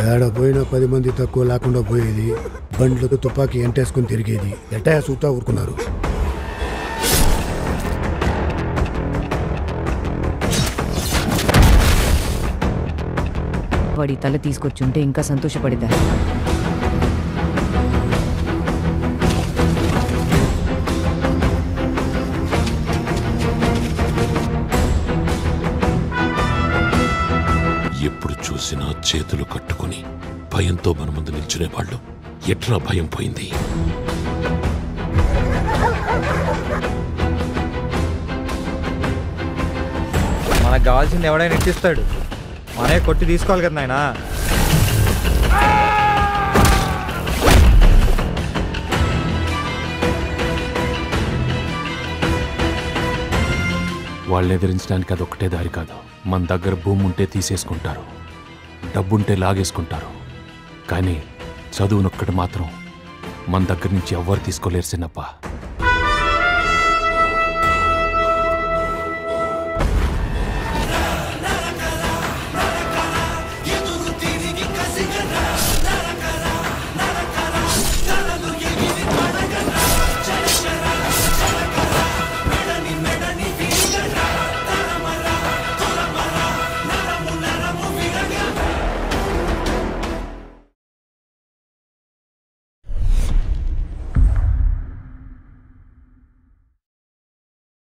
ఏడ పోయినా పది మంది తక్కువ లేకుండా పోయేది బండ్లతో తుపాకీ ఎంటేసుకుని తిరిగేది ఎట్టా చూస్తా ఊరుకున్నారు వాడి తల తీసుకొచ్చుంటే ఇంకా సంతోషపడేదా ఎప్పుడు చూసినా చేతులు కట్టుకుని భయంతో మన ముందు నిల్చునేవాళ్ళు ఎట్లా భయం పోయింది మనకు కావాల్సింది ఎవడైనా ఇచ్చిస్తాడు మనే కొట్టి తీసుకోవాలి కదా నాయనా వాళ్ళని ఎదిరించడానికి అది ఒకటే దారి కాదు మన దగ్గర భూమి ఉంటే తీసేసుకుంటారు డబ్బుంటే లాగేసుకుంటారు కానీ చదువునొక్కటి మాత్రం మన దగ్గర నుంచి ఎవ్వరు తీసుకోలేరు చిన్నప్ప